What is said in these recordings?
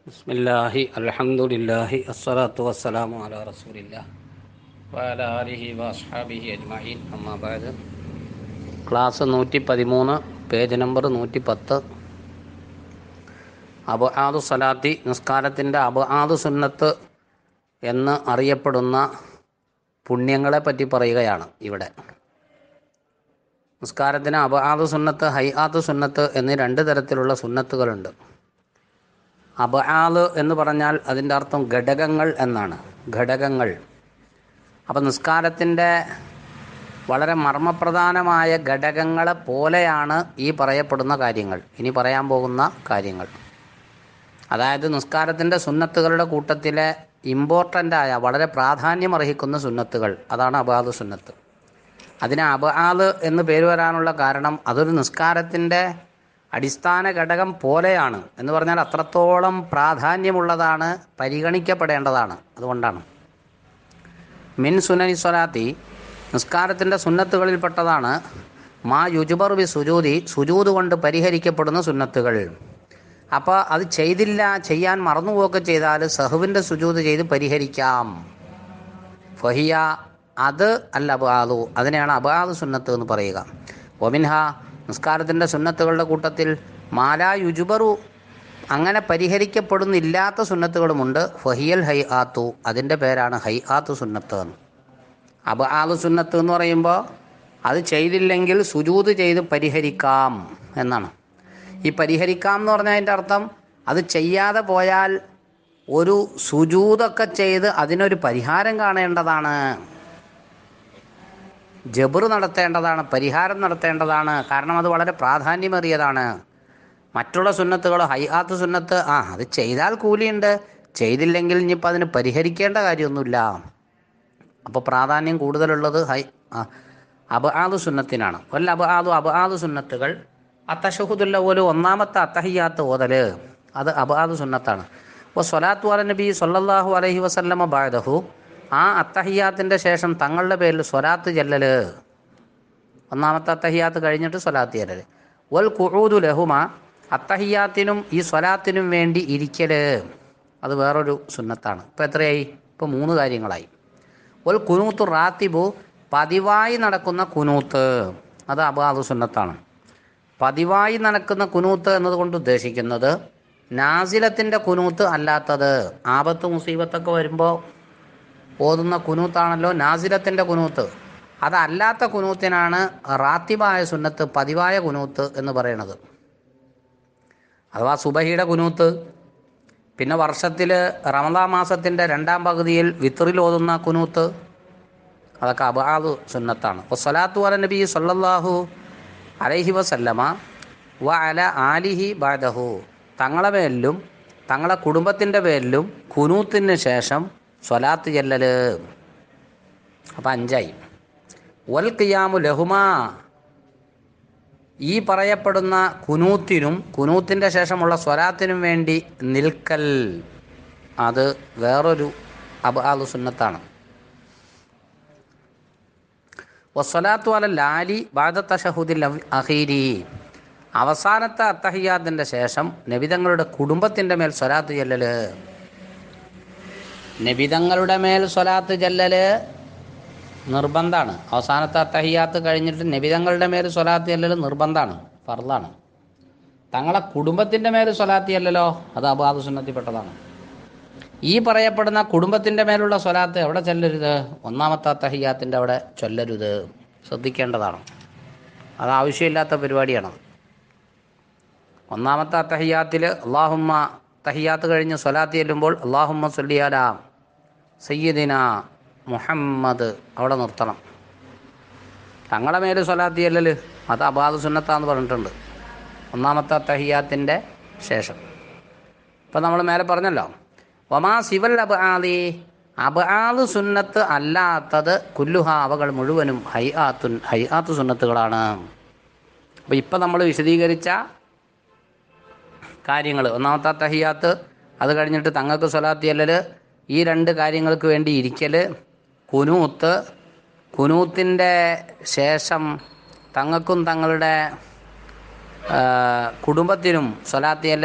ബിസ്മില്ലാഹി അൽഹംദുലില്ലാഹി അസ്സലാത്തു വസ്സലാമു അലാ റസൂലില്ലാ വഅല ആലിഹി വഅസ്ഹാബിഹി അജ്മഈൻ അമ്മാ ബഅദ് ക്ലാസ് നൂറ്റി പതിമൂന്ന് പേജ് നമ്പർ നൂറ്റി പത്ത് അബുആദു സലാത്തി നിസ്കാരത്തിൻ്റെ അബുആദു സുന്നത്ത് എന്ന് അറിയപ്പെടുന്ന പുണ്യങ്ങളെ പറ്റി പറയുകയാണ് ഇവിടെ നിസ്കാരത്തിന് അബുആദു സുന്നത്ത് ഹൈആത്ത് സുന്നത്ത് എന്നീ രണ്ട് തരത്തിലുള്ള സുന്നത്തുകളുണ്ട് അബആല് എന്ന് പറഞ്ഞാൽ അതിൻ്റെ അർത്ഥം ഘടകങ്ങൾ എന്നാണ് ഘടകങ്ങൾ അപ്പം നിസ്കാരത്തിൻ്റെ വളരെ മർമ്മപ്രധാനമായ ഘടകങ്ങളെ പോലെയാണ് ഈ പറയപ്പെടുന്ന കാര്യങ്ങൾ ഇനി പറയാൻ പോകുന്ന കാര്യങ്ങൾ അതായത് നിസ്കാരത്തിൻ്റെ സുന്നത്തുകളുടെ കൂട്ടത്തിലെ ഇമ്പോർട്ടൻ്റായ വളരെ പ്രാധാന്യം അർഹിക്കുന്ന സുന്നത്തുകൾ അതാണ് അബാദ് സുന്നത്ത് അതിന് അബാദ് എന്ന് പേര് വരാനുള്ള കാരണം അതൊരു നിസ്കാരത്തിൻ്റെ അടിസ്ഥാന ഘടകം പോലെയാണ് എന്ന് പറഞ്ഞാൽ അത്രത്തോളം പ്രാധാന്യമുള്ളതാണ് പരിഗണിക്കപ്പെടേണ്ടതാണ് അതുകൊണ്ടാണ് മിൻ സുനനി സ്വലാത്തി നിസ്കാരത്തിൻ്റെ സുന്നത്തുകളിൽപ്പെട്ടതാണ് മാ യുജുബർ ബി സുജൂതി സുജൂത് കൊണ്ട് പരിഹരിക്കപ്പെടുന്ന സുന്നത്തുകൾ അപ്പോൾ അത് ചെയ്തില്ല ചെയ്യാൻ മറന്നുപോയൊക്കെ ചെയ്താൽ സഹുവിൻ്റെ സുജൂത് ചെയ്ത് പരിഹരിക്കാം ഫഹിയ അത് അല്ല അബാദു അതിനെയാണ് അബാദ് സുന്നത്ത് എന്ന് പറയുക ഒമിൻഹ നിസ്കാരത്തിൻ്റെ സുന്നത്തുകളുടെ കൂട്ടത്തിൽ മാലാ യുജുബറു അങ്ങനെ പരിഹരിക്കപ്പെടുന്നില്ലാത്ത സുന്നത്തുകളുമുണ്ട് ഫഹിയൽ ഹൈ ആത്തു അതിൻ്റെ പേരാണ് ഹൈ ആത്തു സുന്നത്ത് എന്ന് അബാദ് സുന്നത്ത് എന്ന് പറയുമ്പോൾ അത് ചെയ്തില്ലെങ്കിൽ സുജൂത് ചെയ്ത് പരിഹരിക്കാം എന്നാണ് ഈ പരിഹരിക്കാം എന്ന് പറഞ്ഞാൽ അതിൻ്റെ അർത്ഥം അത് ചെയ്യാതെ പോയാൽ ഒരു സുജൂതൊക്കെ ചെയ്ത് അതിനൊരു പരിഹാരം കാണേണ്ടതാണ് ജബർ നടത്തേണ്ടതാണ് പരിഹാരം നടത്തേണ്ടതാണ് കാരണം അത് വളരെ പ്രാധാന്യമേറിയതാണ് മറ്റുള്ള സുന്നത്തുകൾ ഹൈഹാത്ത് സുന്നത്ത് ആ അത് ചെയ്താൽ കൂലിയുണ്ട് ചെയ്തില്ലെങ്കിൽ ഇനിയിപ്പോൾ അതിന് പരിഹരിക്കേണ്ട കാര്യമൊന്നുമില്ല അപ്പോൾ പ്രാധാന്യം കൂടുതലുള്ളത് ഹൈ അബാദ് സുന്നത്തിനാണ് വല്ല അബാദു അബാദ് സുന്നത്തുകൾ അത്തഷഹുദുല്ല ഒരു ഒന്നാമത്തെ അത്തഹിയാത്ത് ഓതൽ അത് അബാദ് സുന്നത്താണ് അപ്പോൾ സ്വലാത്തു അല നബി സൊല്ലാഹു അലഹി വസല്ലമ ബാദഹു ആ അത്തഹിയാത്തിൻ്റെ ശേഷം തങ്ങളുടെ പേരിൽ സ്വലാത്ത് ചെല്ലൽ ഒന്നാമത്തെ അത്തഹിയാത്ത് കഴിഞ്ഞിട്ട് സ്വലാത്ത് ചെല്ലൽ വൽ കുഴൂദു ലഹുമ അത്തഹിയാത്തിനും ഈ സ്വലാത്തിനും വേണ്ടി ഇരിക്കൽ അത് വേറൊരു സുന്നത്താണ് ഇപ്പോൾ എത്രയായി ഇപ്പോൾ മൂന്ന് കാര്യങ്ങളായി ഒരു കുനൂത്ത് റാത്തിബു പതിവായി നടക്കുന്ന കുനൂത്ത് അത് അബാദ് സുന്നത്താണ് പതിവായി നടക്കുന്ന കുനൂത്ത് എന്നതുകൊണ്ട് ഉദ്ദേശിക്കുന്നത് നാസിലത്തിൻ്റെ കുനൂത്ത് അല്ലാത്തത് ആപത്ത് മുസീബത്തൊക്കെ വരുമ്പോൾ ഓതുന്ന കുനൂത്താണല്ലോ നാസിലത്തിൻ്റെ കുനൂത്ത് അതല്ലാത്ത കുനൂത്തിനാണ് റാത്തിബായ സുന്നത്ത് പതിവായ കുനൂത്ത് എന്ന് പറയുന്നത് അഥവാ സുബഹിയുടെ കുനൂത്ത് പിന്നെ വർഷത്തിൽ റമദാ മാസത്തിൻ്റെ രണ്ടാം പകുതിയിൽ വിത്തറിൽ ഓതുന്ന കുനൂത്ത് അതൊക്കെ അബാദ് സുന്നത്താണ് അപ്പോൾ സ്വലാത്തു അല നബി സല്ലല്ലാഹു അലൈഹി വസല്ലമ വ അല ആലിഹി ബാദഹു തങ്ങളെ പേരിലും തങ്ങളെ കുടുംബത്തിൻ്റെ പേരിലും കുനൂത്തിന് ശേഷം സ്വലാത്ത് ചെല്ലൽ അപ്പം അഞ്ചായി വൽ കിയാമു ലഹുമാ ഈ പറയപ്പെടുന്ന കുനൂത്തിനും കുനൂത്തിൻ്റെ ശേഷമുള്ള സ്വലാത്തിനും വേണ്ടി നിൽക്കൽ അത് വേറൊരു അബാദ് സുന്നത്താണ് വസ്വലാത്തു അല ലാലി ബാദ തഷഹുദിൽ അഹീരി അവസാനത്തെ അത്തഹിയാത്തിൻ്റെ ശേഷം നബിതങ്ങളുടെ കുടുംബത്തിൻ്റെ മേൽ സ്വലാത്ത് ചെല്ലൽ നബിതങ്ങളുടെ മേൽ സ്വലാത്ത് ചെല്ലൽ നിർബന്ധമാണ് അവസാനത്തെ അത്തഹിയാത്ത് കഴിഞ്ഞിട്ട് നബിതങ്ങളുടെ മേൽ സ്വലാത്ത് ചെല്ലൽ നിർബന്ധമാണ് ഫർദാണ് തങ്ങളെ കുടുംബത്തിൻ്റെ മേൽ സ്വലാത്ത് ചെല്ലലോ അത് അബാദ് സുന്നത്തിൽപ്പെട്ടതാണ് ഈ പറയപ്പെടുന്ന കുടുംബത്തിൻ്റെ മേലുള്ള സ്വലാത്ത് എവിടെ ചെല്ലരുത് ഒന്നാമത്തെ അത്തഹിയാത്തിൻ്റെ അവിടെ ചൊല്ലരുത് ശ്രദ്ധിക്കേണ്ടതാണ് അത് ആവശ്യമില്ലാത്ത പരിപാടിയാണ് ഒന്നാമത്തെ അത്തഹിയാത്തിൽ അള്ളാഹുമ്മ തഹിയാത്ത് കഴിഞ്ഞ് സ്വലാത്ത് ചെല്ലുമ്പോൾ അള്ളാഹുമ്മ സൊല്ലിയാല സയ്യിദിന മുഹമ്മദ് അവിടെ നിർത്തണം തങ്ങളെ മേൽ സ്വലാത്ത് ചെല്ലൽ അത് അബാദ് സുന്നത്താന്ന് പറഞ്ഞിട്ടുണ്ട് ഒന്നാമത്തെ അത്തഹിയാത്തിൻ്റെ ശേഷം ഇപ്പം നമ്മൾ മേലെ പറഞ്ഞല്ലോ ഒമാ സിവൽ അബ് ആദി അബ് ആദ് സുന്നത്ത് അല്ലാത്തത് കുല്ലുഹ അവകൾ മുഴുവനും ഹൈ ആത്തു ഹൈ ആത്ത് സുന്നത്തുകളാണ് അപ്പോൾ ഇപ്പം നമ്മൾ വിശദീകരിച്ച കാര്യങ്ങൾ ഒന്നാമത്തെ തഹിയാത്ത് അത് കഴിഞ്ഞിട്ട് തങ്ങൾക്ക് സ്വലാത്ത് ചെല്ലൽ ഈ രണ്ട് കാര്യങ്ങൾക്ക് വേണ്ടി ഇരിക്കൽ കുനൂത്ത് കുനൂത്തിൻ്റെ ശേഷം തങ്ങൾക്കും തങ്ങളുടെ കുടുംബത്തിനും സ്വലാത്ത് ചെല്ലൽ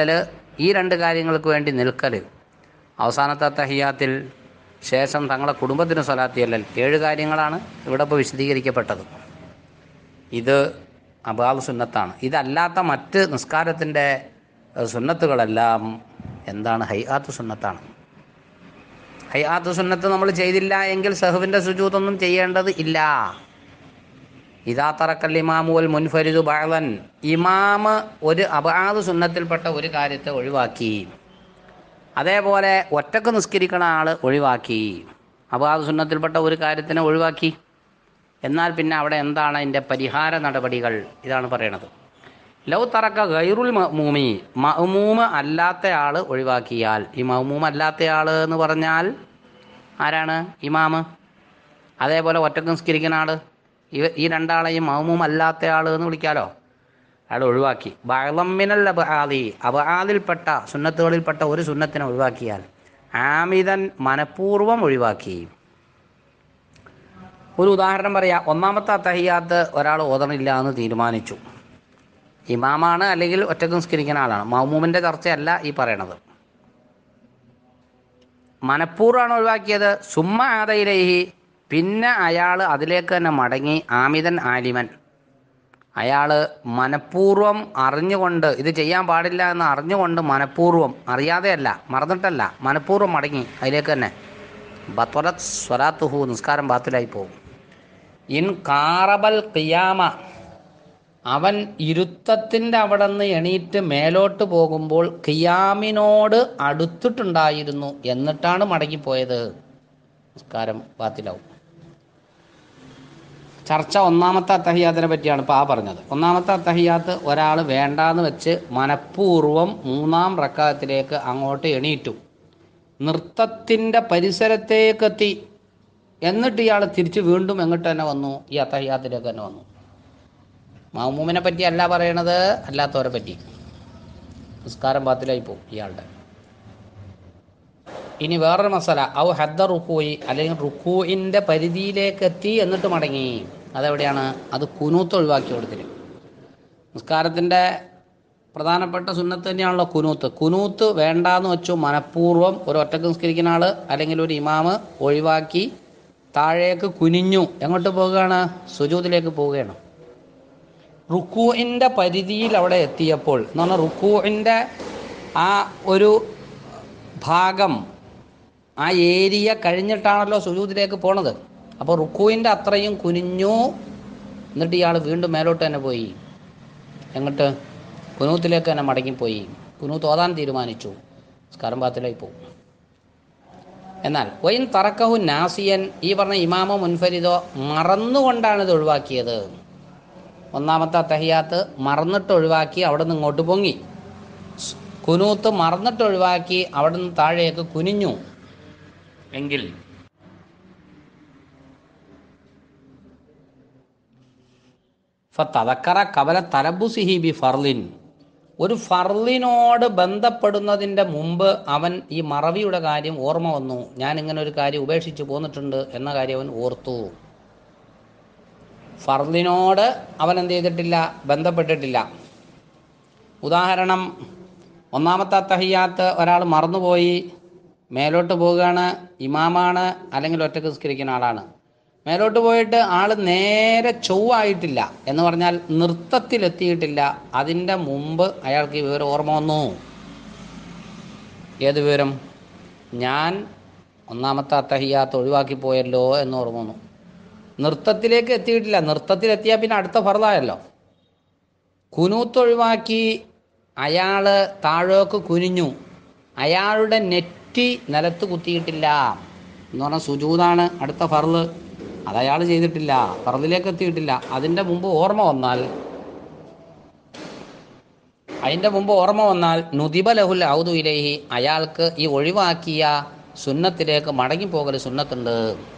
ഈ രണ്ട് കാര്യങ്ങൾക്ക് വേണ്ടി നിൽക്കൽ അവസാനത്തെ തഹിയാത്തിൽ ശേഷം തങ്ങളെ കുടുംബത്തിന് സ്വലാത്തിയല്ലൽ ഏഴ് കാര്യങ്ങളാണ് ഇവിടെ ഇപ്പോൾ വിശദീകരിക്കപ്പെട്ടത് ഇത് അബാദ് സുന്നത്താണ് ഇതല്ലാത്ത മറ്റ് നിസ്കാരത്തിൻ്റെ ഏഹ്, സുന്നത്തുകളെല്ലാം എന്താണ് ഹൈആത്ത് സുന്നത്താണ് ഹൈആത്ത് സുന്നത്ത് നമ്മൾ ചെയ്തില്ല എങ്കിൽ സഹുവിൻ്റെ സുജൂതൊന്നും ചെയ്യേണ്ടത് ഇല്ല ഇതാ തറക്കൽ ഇമാമു വൽ മുൻഫരിദു ബഅലൻ ഇമാമ് ഒരു അബാദ് സുന്നത്തിൽപ്പെട്ട ഒരു കാര്യത്തെ ഒഴിവാക്കി അതേപോലെ ഒറ്റക്ക് നിസ്കരിക്കണ ആൾ ഒഴിവാക്കി അബാദ് സുന്നത്തിൽപ്പെട്ട ഒരു കാര്യത്തിനെ ഒഴിവാക്കി എന്നാൽ പിന്നെ അവിടെ എന്താണ് അതിൻ്റെ പരിഹാര നടപടികൾ ഇതാണ് പറയണത് ലൗ തറക്ക ഗൈറുൽ മഅ്മൂമി മഅ്മൂമ് അല്ലാത്ത ആൾ ഒഴിവാക്കിയാൽ ഈ മഅ്മൂമ് അല്ലാത്ത ആൾ എന്ന് പറഞ്ഞാൽ ആരാണ് ഇമാമ് അതേപോലെ ഒറ്റക്ക് നിസ്കരിക്കുന്ന ആൾ ഇവ ഈ രണ്ടാളെയും മഅ്മൂം അല്ലാത്ത ആൾ എന്ന് വിളിക്കാലോ അയാൾ ഒഴിവാക്കി ബഅളമ്മിനൽ അബആദി അബആദിൽപ്പെട്ട സുന്നത്തുകളിൽപ്പെട്ട ഒരു സുന്നത്തിനെ ഒഴിവാക്കിയാൽ ആമിതൻ മനഃപൂർവ്വം ഒഴിവാക്കി ഒരു ഉദാഹരണം പറയാം ഒന്നാമത്തെ അത്തഹിയാത്ത് ഒരാൾ ഓതണില്ല എന്ന് തീരുമാനിച്ചു ഇമാമാണ് അല്ലെങ്കിൽ ഒറ്റക്ക് നിസ്കരിക്കുന്ന ആളാണ് മൗമൂമിൻ്റെ ചർച്ചയല്ല ഈ പറയണത് മനഃപൂർവ്വമാണ് ഒഴിവാക്കിയത് സുമ്മ ആദയിലേഹി പിന്നെ അയാൾ അതിലേക്ക് തന്നെ മടങ്ങി ആമിതൻ ആലിമൻ അയാൾ മനഃപൂർവ്വം അറിഞ്ഞുകൊണ്ട് ഇത് ചെയ്യാൻ പാടില്ല എന്ന് അറിഞ്ഞുകൊണ്ട് മനഃപൂർവ്വം അറിയാതെയല്ല മറന്നിട്ടല്ല മനഃപൂർവ്വം മടങ്ങി അതിലേക്ക് തന്നെ ബത്വലത് സ്വലാത്തുഹു നിസ്കാരം ബാത്തിലായി പോകും ഇൻ കാറബൽ ഖിയാമ അവൻ ഇരുത്തത്തിൻ്റെ അവിടെ നിന്ന് എണീറ്റ് മേലോട്ട് പോകുമ്പോൾ ഖിയാമിനോട് അടുത്തിട്ടുണ്ടായിരുന്നു എന്നിട്ടാണ് മടങ്ങിപ്പോയത് നിസ്കാരം ബാത്തിലാവും ചർച്ച ഒന്നാമത്തെ അത്തഹിയാത്തിനെ പറ്റിയാണ് ഇപ്പോൾ ആ പറഞ്ഞത് ഒന്നാമത്തെ അത്തഹിയാത്ത് ഒരാൾ വേണ്ടാന്ന് വെച്ച് മനഃപൂർവ്വം മൂന്നാം റക്കാത്തിലേക്ക് അങ്ങോട്ട് എണീറ്റു നൃത്തത്തിൻ്റെ പരിസരത്തേക്കെത്തി എന്നിട്ട് ഇയാൾ തിരിച്ച് വീണ്ടും എങ്ങോട്ട് തന്നെ വന്നു ഈ അത്തഹിയാത്തിലേക്ക് തന്നെ വന്നു മഹമൂമിനെ പറ്റി അല്ല പറയണത് അല്ലാത്തവരെ പറ്റി നിസ്കാരം ബാത്തിലായി പോകും ഇയാളുടെ ഇനി വേറൊരു മസാല ഔ ഹദ്ദ റുക്കൂയി അല്ലെങ്കിൽ റുക്കൂയിൻ്റെ പരിധിയിലേക്ക് എത്തി എന്നിട്ട് മടങ്ങി അതെവിടെയാണ് അത് കുനൂത്ത് ഒഴിവാക്കി കൊടുത്തിട്ട് നിസ്കാരത്തിൻ്റെ പ്രധാനപ്പെട്ട സുന്നത്ത് തന്നെയാണല്ലോ കുനൂത്ത് കുനൂത്ത് വേണ്ടാന്ന് വെച്ചു മനഃപൂർവ്വം ഒരു ഒറ്റക്ക് നിസ്കരിക്കുന്ന ആൾ അല്ലെങ്കിൽ ഒരു ഇമാമ് ഒഴിവാക്കി താഴേക്ക് കുനിഞ്ഞു എങ്ങോട്ട് പോവുകയാണ് സുജൂതിലേക്ക് പോവുകയാണ് റുക്കൂഇൻ്റെ പരിധിയിൽ അവിടെ എത്തിയപ്പോൾ എന്ന് പറഞ്ഞാൽ റുക്കൂഇൻ്റെ ആ ഒരു ഭാഗം ആ ഏരിയ കഴിഞ്ഞിട്ടാണല്ലോ സുജൂദിലേക്ക് പോണത് അപ്പോൾ റുക്കുവിൻ്റെ അത്രയും കുനിഞ്ഞു എന്നിട്ട് ഇയാൾ വീണ്ടും മേലോട്ട് തന്നെ പോയി എങ്ങോട്ട് കുനൂത്തിലേക്ക് തന്നെ മടങ്ങിപ്പോയി കുനൂത്ത് ഓതാൻ തീരുമാനിച്ചു സ്കരംബാത്തിലേക്ക് പോകും എന്നാൽ വൈൻ തറക്കഹു നാസിയൻ ഈ പറഞ്ഞ ഇമാമോ മുൻഫരിദോ മറന്നുകൊണ്ടാണ് ഇത് ഒഴിവാക്കിയത് ഒന്നാമത്തെ തഹിയാത്ത് മറന്നിട്ട് ഒഴിവാക്കി അവിടെ നിന്ന് ഇങ്ങോട്ട് പൊങ്ങി കുനൂത്ത് മറന്നിട്ട് ഒഴിവാക്കി അവിടെ നിന്ന് താഴേക്ക് കുനിഞ്ഞു എങ്കിൽ ഫതക്കറ കബല തലബുസിഹി ബി ഫർലിൻ ഒരു ഫർലിനോട് ബന്ധപ്പെടുന്നതിൻ്റെ മുമ്പ് അവൻ ഈ മറവിയുടെ കാര്യം ഓർമ്മ വന്നു ഞാൻ ഇങ്ങനെ ഒരു കാര്യം ഉപേക്ഷിച്ച് പോന്നിട്ടുണ്ട് എന്ന കാര്യം അവൻ ഓർത്തു ഫർലിനോട് അവൻ എന്ത് ചെയ്തിട്ടില്ല ബന്ധപ്പെട്ടിട്ടില്ല ഉദാഹരണം ഒന്നാമത്തെ തഹിയാത്ത് ഒരാൾ മറന്നുപോയി മേലോട്ട് പോവുകയാണ് ഇമാമാണ് അല്ലെങ്കിൽ ഒറ്റക്ക് നിസ്കരിക്കുന്ന ആളാണ് മേലോട്ട് പോയിട്ട് ആൾ നേരെ ചൊവ്വായിട്ടില്ല എന്ന് പറഞ്ഞാൽ നൃത്തത്തിലെത്തിയിട്ടില്ല അതിൻ്റെ മുമ്പ് അയാൾക്ക് ഈ വിവരം ഓർമ്മ വന്നു ഏത് വിവരം ഞാൻ ഒന്നാമത്തെ അത്തഹിയാത്ത് ഒഴിവാക്കി പോയല്ലോ എന്ന് ഓർമ്മ വന്നു നൃത്തത്തിലേക്ക് എത്തിയിട്ടില്ല നൃത്തത്തിലെത്തിയാൽ പിന്നെ അടുത്ത ഫറലായല്ലോ കുനൂത്ത് ഒഴിവാക്കി അയാൾ താഴേക്ക് കുനിഞ്ഞു അയാളുടെ നെറ്റി നിലത്ത് കുത്തിയിട്ടില്ല എന്ന് പറഞ്ഞാൽ സുജൂതാണ് അടുത്ത ഫർള് അത് അയാൾ ചെയ്തിട്ടില്ല ഫർദിലേക്ക് എത്തിയിട്ടില്ല അതിൻ്റെ മുമ്പ് ഓർമ്മ വന്നാൽ അതിൻ്റെ മുമ്പ് ഓർമ്മ വന്നാൽ നുദിബ ലഹുൽ ഔദു ഇലേഹി അയാൾക്ക് ഈ ഒഴിവാക്കിയ സുന്നത്തിലേക്ക് മടങ്ങിപ്പോകൽ സുന്നത്തുണ്ട്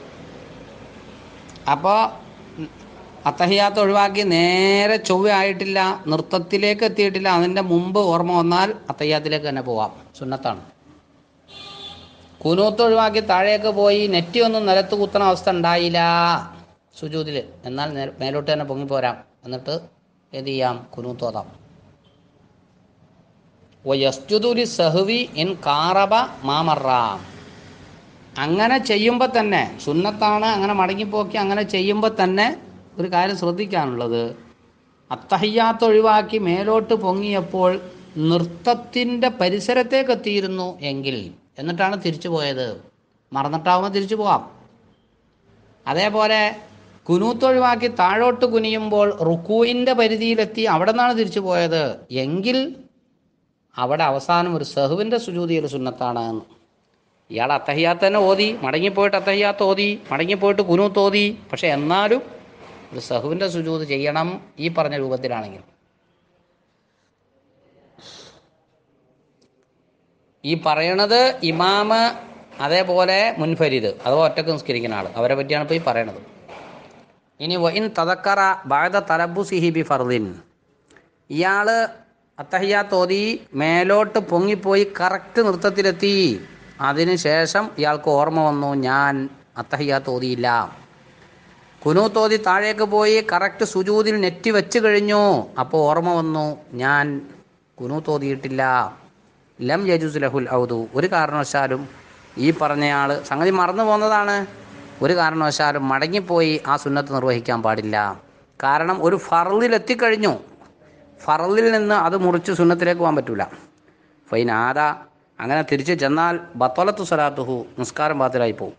അപ്പോൾ അത്തഹിയാത്ത് ഒഴിവാക്കി നേരെ ചൊവ്വയായിട്ടില്ല നൃത്തത്തിലേക്ക് എത്തിയിട്ടില്ല അതിൻ്റെ മുമ്പ് ഓർമ്മ വന്നാൽ അത്തഹിയാത്തിലേക്ക് തന്നെ പോവാം സുന്നത്താണ് കുനൂത്ത് ഒഴിവാക്കി താഴേക്ക് പോയി നെറ്റി ഒന്നും നിലത്ത് കുത്തണ അവസ്ഥ ഉണ്ടായില്ല സുജൂതിൽ എന്നാൽ നേ- മേലോട്ട് തന്നെ പൊങ്ങിപ്പോരാം എന്നിട്ട് എന്ത് ചെയ്യാം കുനൂത്ത് ഓതാം വയസ്ജുദുലി സഹുവി ഇൻ കാറബ മാമറ അങ്ങനെ ചെയ്യുമ്പോൾ തന്നെ സുന്നത്താണ് അങ്ങനെ മടങ്ങിപ്പോക്കി അങ്ങനെ ചെയ്യുമ്പോൾ തന്നെ ഒരു കാര്യം ശ്രദ്ധിക്കാനുള്ളത് അത്തഹയ്യാത്ത് ഒഴിവാക്കി മേലോട്ട് പൊങ്ങിയപ്പോൾ നൃത്തത്തിൻ്റെ പരിസരത്തേക്ക് എത്തിയിരുന്നു എങ്കിൽ എന്നിട്ടാണ് തിരിച്ചു പോയത് മറന്നിട്ടാവുമ്പോൾ തിരിച്ചു പോവാം അതേപോലെ കുനൂത്ത് ഒഴിവാക്കി താഴോട്ട് കുനിയുമ്പോൾ റുക്കൂയിൻ്റെ പരിധിയിലെത്തി അവിടെ നിന്നാണ് തിരിച്ചു പോയത് എങ്കിൽ അവിടെ അവസാനം ഒരു സഹുവിൻ്റെ സുജൂതിയിൽ സുന്നത്താണ് എന്ന് ഇയാൾ അത്തഹിയാത്ത് തന്നെ ഓതി മടങ്ങിപ്പോയിട്ട് അത്തഹിയാത്ത് ഓതി മടങ്ങിപ്പോയിട്ട് കുനൂത്ത് ഓതി പക്ഷെ എന്നാലും ഒരു സഹുവിൻ്റെ സുജൂത് ചെയ്യണം ഈ പറഞ്ഞ രൂപത്തിലാണെങ്കിൽ ഈ പറയണത് ഇമാമ് അതേപോലെ മുൻഫരിദ് അഥവാ ഒറ്റക്ക് നിസ്കരിക്കുന്ന ആൾ അവരെ പറ്റിയാണ് ഇപ്പോൾ ഈ പറയണത് ഇനി വൈൻ തതക്കറ ബാധ തലബുസിഹി ബി ഫർദിൻ ഇയാൾ അത്തഹിയാത്ത് ഓതി മേലോട്ട് പൊങ്ങിപ്പോയി കറക്റ്റ് നൃത്തത്തിലെത്തി അതിനുശേഷം ഇയാൾക്ക് ഓർമ്മ വന്നു ഞാൻ അത്തഹിയാത്ത് ഓതിയില്ല കുനൂത്തോതി താഴേക്ക് പോയി കറക്റ്റ് സുജൂതിൽ നെറ്റി വെച്ച് കഴിഞ്ഞു അപ്പോൾ ഓർമ്മ വന്നു ഞാൻ കുനൂത്തോതിയിട്ടില്ല ലം യജുസ് ലഹുൽ ഔദു ഒരു കാരണവശാലും ഈ പറഞ്ഞയാൾ സംഗതി മറന്നു പോകുന്നതാണ് ഒരു കാരണവശാലും മടങ്ങിപ്പോയി ആ സുന്നത്ത് നിർവഹിക്കാൻ പാടില്ല കാരണം ഒരു ഫറലിൽ എത്തിക്കഴിഞ്ഞു ഫറലിൽ നിന്ന് അത് മുറിച്ച് സുന്നത്തിലേക്ക് പോകാൻ പറ്റൂല ഫൈൻ ആദ അങ്ങനെ തിരിച്ച് ചെന്നാൽ ബത്തോലത്തു സലാത്തുഹു നിസ്കാരം ബാത്തിലായി പോകും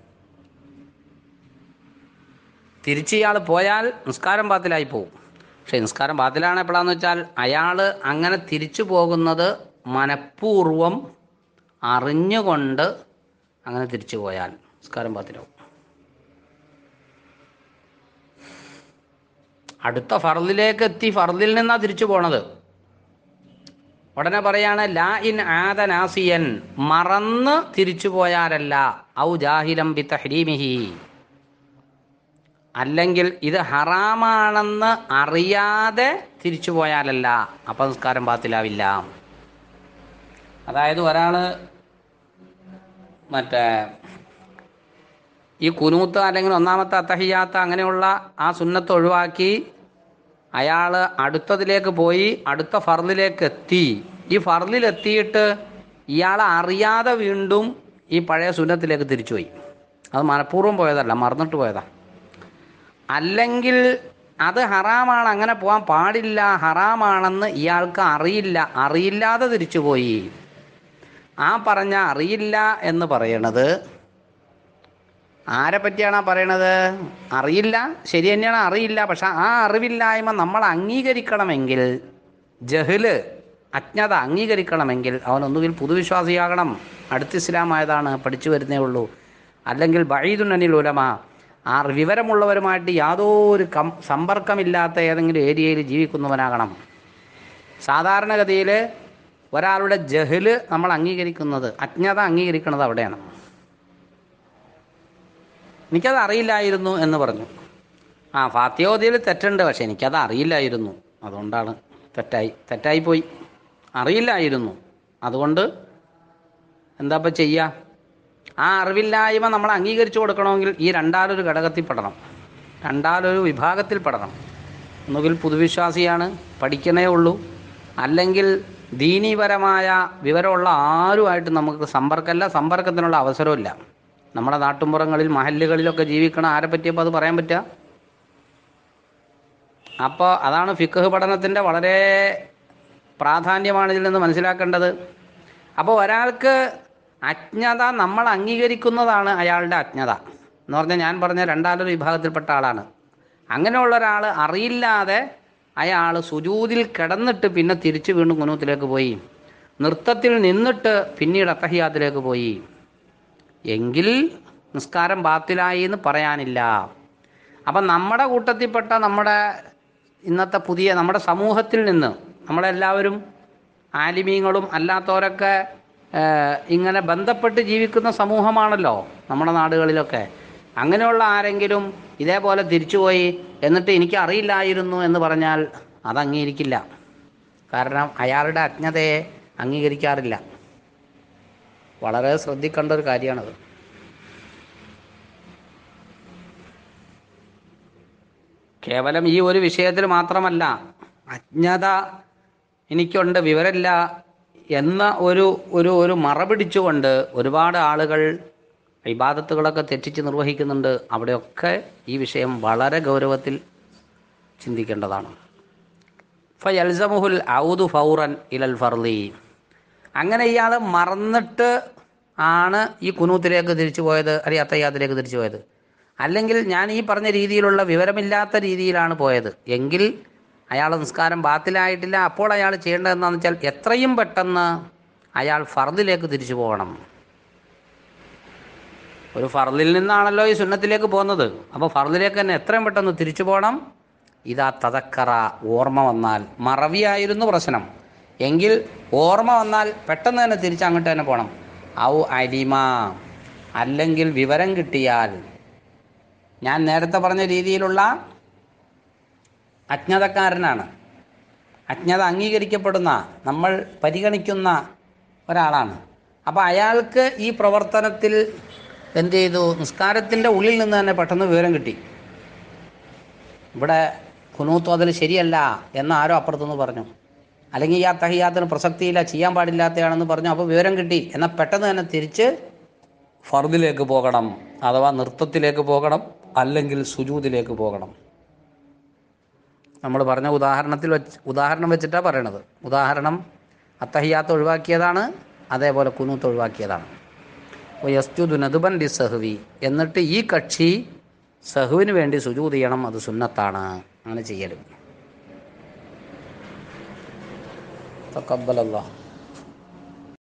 തിരിച്ച് ഇയാൾ പോയാൽ നിസ്കാരം ബാത്തിലായി പോകും പക്ഷേ നിസ്കാരം ബാത്തിലാണ് എപ്പോഴാന്ന് വെച്ചാൽ അയാൾ അങ്ങനെ തിരിച്ചു പോകുന്നത് മനഃപൂർവം അറിഞ്ഞുകൊണ്ട് അങ്ങനെ തിരിച്ചു പോയാൽ നിസ്കാരം ബാത്തിലാവും അടുത്ത ഫർദിലേക്ക് എത്തി ഫർദിൽ നിന്നാണ് തിരിച്ചു പോണത് ഉടനെ പറയാണ് ലാ ഇൻ ആദ നാസിയൻ മറന്ന് തിരിച്ചു പോയാലല്ല ഔ ജാഹിലം ബി തഹ്രീമിഹി അല്ലെങ്കിൽ ഇത് ഹറാമാണെന്ന് അറിയാതെ തിരിച്ചു പോയാലല്ല അപ്പം നിസ്കാരം പാത്തിലാവില്ല അതായത് ഒരാൾ മറ്റേ ഈ കുനൂത്ത് അല്ലെങ്കിൽ ഒന്നാമത്തെ അത്തഹിയാത്ത അങ്ങനെയുള്ള ആ സുന്നത്ത് ഒഴിവാക്കി അയാൾ അടുത്തതിലേക്ക് പോയി അടുത്ത ഫർദിലേക്ക് എത്തി ഈ ഫർദിൽ എത്തിയിട്ട് ഇയാൾ അറിയാതെ വീണ്ടും ഈ പഴയ സുന്നത്തിലേക്ക് തിരിച്ചുപോയി അത് മനഃപൂർവ്വം പോയതല്ല മറന്നിട്ട് പോയതാ അല്ലെങ്കിൽ അത് ഹറാമാണ് അങ്ങനെ പോകാൻ പാടില്ല ഹറാമാണെന്ന് ഇയാൾക്ക് അറിയില്ല അറിയില്ലാതെ തിരിച്ചുപോയി ആ പറഞ്ഞ അറിയില്ല എന്ന് പറയണത് ആരെ പറ്റിയാണ് ആ പറയണത് അറിയില്ല ശരി തന്നെയാണ് അറിയില്ല പക്ഷെ ആ അറിവില്ലായ്മ നമ്മൾ അംഗീകരിക്കണമെങ്കിൽ ജഹല് അജ്ഞത അംഗീകരിക്കണമെങ്കിൽ അവനൊന്നുകിൽ പുതുവിശ്വാസിയാകണം അടുത്ത് ഇസ്ലാമായതാണ് പഠിച്ചു വരുന്നേ ഉള്ളൂ അല്ലെങ്കിൽ ബഴീദുനനിൽ ഉലമ ആ വിവരമുള്ളവരുമായിട്ട് യാതൊരു കം സമ്പർക്കമില്ലാത്ത ഏതെങ്കിലും ഏരിയയിൽ ജീവിക്കുന്നവനാകണം സാധാരണഗതിയിൽ ഒരാളുടെ ജഹല് നമ്മൾ അംഗീകരിക്കുന്നത് അജ്ഞത അംഗീകരിക്കുന്നത് അവിടെയാണ് എനിക്കത് അറിയില്ലായിരുന്നു എന്ന് പറഞ്ഞു ആ ഫാത്യോദിയിൽ തെറ്റുണ്ട് പക്ഷെ എനിക്കത് അറിയില്ലായിരുന്നു അതുകൊണ്ടാണ് തെറ്റായി തെറ്റായിപ്പോയി അറിയില്ലായിരുന്നു അതുകൊണ്ട് എന്താ ഇപ്പം ചെയ്യുക ആ അറിവില്ലായ്മ നമ്മൾ അംഗീകരിച്ചു കൊടുക്കണമെങ്കിൽ ഈ രണ്ടാലൊരു ഘടകത്തിൽ പെടണം രണ്ടാലൊരു വിഭാഗത്തിൽ പെടണം ഒന്നുകിൽ പുതുവിശ്വാസിയാണ് പഠിക്കണേ ഉള്ളൂ അല്ലെങ്കിൽ ദീനീപരമായ വിവരമുള്ള ആരുമായിട്ട് നമുക്ക് സമ്പർക്കമല്ല സമ്പർക്കത്തിനുള്ള അവസരമില്ല നമ്മുടെ നാട്ടുമ്പുറങ്ങളിൽ മഹല്ലുകളിലൊക്കെ ജീവിക്കണ ആരെ പറ്റിയപ്പോൾ അത് പറയാൻ പറ്റുക അപ്പോൾ അതാണ് ഫിഖ് പഠനത്തിൻ്റെ വളരെ പ്രാധാന്യമാണ് ഇതിൽ നിന്ന് മനസ്സിലാക്കേണ്ടത് അപ്പോൾ ഒരാൾക്ക് അജ്ഞത നമ്മൾ അംഗീകരിക്കുന്നതാണ് അയാളുടെ അജ്ഞത എന്ന് പറഞ്ഞാൽ ഞാൻ പറഞ്ഞ രണ്ടാലൊരു വിഭാഗത്തിൽപ്പെട്ട ആളാണ് അങ്ങനെയുള്ള ഒരാൾ അറിയില്ലാതെ അയാൾ സുജൂതിൽ കിടന്നിട്ട് പിന്നെ തിരിച്ചു വീണ്ടും കുനൂത്തിലേക്ക് പോയി നൃത്തത്തിൽ നിന്നിട്ട് പിന്നീട് അത്തഹിയാത്തിലേക്ക് പോയി എങ്കിൽ നിസ്കാരം ബാത്തിലായി എന്ന് പറയാനില്ല അപ്പം നമ്മുടെ കൂട്ടത്തിൽപ്പെട്ട നമ്മുടെ ഇന്നത്തെ പുതിയ നമ്മുടെ സമൂഹത്തിൽ നിന്ന് നമ്മളെല്ലാവരും ആലിമീങ്ങളും അല്ലാത്തവരൊക്കെ ഏഹ്, ഇങ്ങനെ ബന്ധപ്പെട്ട് ജീവിക്കുന്ന സമൂഹമാണല്ലോ നമ്മുടെ നാടുകളിലൊക്കെ അങ്ങനെയുള്ള ആരെങ്കിലും ഇതേപോലെ തിരിച്ചുപോയി എന്നിട്ട് എനിക്ക് അറിയില്ലായിരുന്നു എന്ന് പറഞ്ഞാൽ അത് അംഗീകരിക്കില്ല കാരണം അയാളുടെ അജ്ഞതയെ അംഗീകരിക്കാറില്ല വളരെ ശ്രദ്ധിക്കേണ്ട ഒരു കാര്യമാണത് കേവലം ഈ ഒരു വിഷയത്തിൽ മാത്രമല്ല അജ്ഞത എനിക്കുണ്ട് വിവരമില്ല എന്ന ഒരു ഒരു ഒരു മറ പിടിച്ചുകൊണ്ട് ഒരുപാട് ആളുകൾ ഇബാദത്തുകളൊക്കെ തെറ്റിച്ച് നിർവഹിക്കുന്നുണ്ട് അവിടെയൊക്കെ ഈ വിഷയം വളരെ ഗൗരവത്തിൽ ചിന്തിക്കേണ്ടതാണ് ഫയൽസമുഹുൽ ഔദു ഫൗറൻ ഇലൽ ഫർലി അങ്ങനെ ഇയാൾ മറന്നിട്ട് ആണ് ഈ കുനൂത്തിലേക്ക് തിരിച്ചു പോയത് അല്ലെങ്കിൽ അത്തയ്യാത്തിലേക്ക് തിരിച്ചു പോയത് അല്ലെങ്കിൽ ഞാൻ ഈ പറഞ്ഞ രീതിയിലുള്ള വിവരമില്ലാത്ത രീതിയിലാണ് പോയത് എങ്കിൽ അയാൾ നിസ്കാരം ബാത്തിലായിട്ടില്ല അപ്പോൾ അയാൾ ചെയ്യേണ്ടത് എന്താണെന്ന് വെച്ചാൽ എത്രയും പെട്ടെന്ന് അയാൾ ഫർദിലേക്ക് തിരിച്ചു പോകണം ഒരു ഫർദിൽ നിന്നാണല്ലോ ഈ സുന്നത്തിലേക്ക് പോകുന്നത് അപ്പോൾ ഫർദിലേക്ക് തന്നെ എത്രയും പെട്ടെന്ന് തിരിച്ചു പോകണം ഇതാ തതക്കറ ഓർമ്മ വന്നാൽ മറവിയായിരുന്നു പ്രശ്നം എങ്കിൽ ഓർമ്മ വന്നാൽ പെട്ടെന്ന് തന്നെ തിരിച്ച് അങ്ങോട്ട് തന്നെ പോകണം ഔ അരിമ അല്ലെങ്കിൽ വിവരം കിട്ടിയാൽ ഞാൻ നേരത്തെ പറഞ്ഞ രീതിയിലുള്ള അജ്ഞതക്കാരനാണ് അജ്ഞത അംഗീകരിക്കപ്പെടുന്ന നമ്മൾ പരിഗണിക്കുന്ന ഒരാളാണ് അപ്പോൾ അയാൾക്ക് ഈ പ്രവർത്തനത്തിൽ എന്ത് ചെയ്തു നിസ്കാരത്തിൻ്റെ ഉള്ളിൽ നിന്ന് തന്നെ പെട്ടെന്ന് വിവരം കിട്ടി ഇവിടെ കുനൂത്തു അതിൽ ശരിയല്ല എന്ന് ആരോ അപ്പുറത്തുനിന്ന് പറഞ്ഞു അല്ലെങ്കിൽ ഈ ആ തഹിയാത്തിന് പ്രസക്തിയില്ല ചെയ്യാൻ പാടില്ലാത്തയാണെന്ന് പറഞ്ഞു അപ്പോൾ വിവരം കിട്ടി എന്നാൽ പെട്ടെന്ന് തന്നെ തിരിച്ച് ഫർദിലേക്ക് പോകണം അഥവാ നൃത്തത്തിലേക്ക് പോകണം അല്ലെങ്കിൽ സുജൂതിലേക്ക് പോകണം നമ്മൾ പറഞ്ഞ ഉദാഹരണത്തിൽ വെച്ച് ഉദാഹരണം വെച്ചിട്ടാണ് പറയണത് ഉദാഹരണം അത്തഹിയാത്ത് ഒഴിവാക്കിയതാണ് അതേപോലെ കുനൂത്ത് ഒഴിവാക്കിയതാണ് അപ്പോൾ യസ്ജുദു നദുബൻ ഡി സഹ്വി എന്നിട്ട് ഈ കക്ഷി സഹുവിന് വേണ്ടി സുജൂത് ചെയ്യണം അത് സുന്നത്താണ് അങ്ങനെ ചെയ്യലും തക്കബലല്ലാ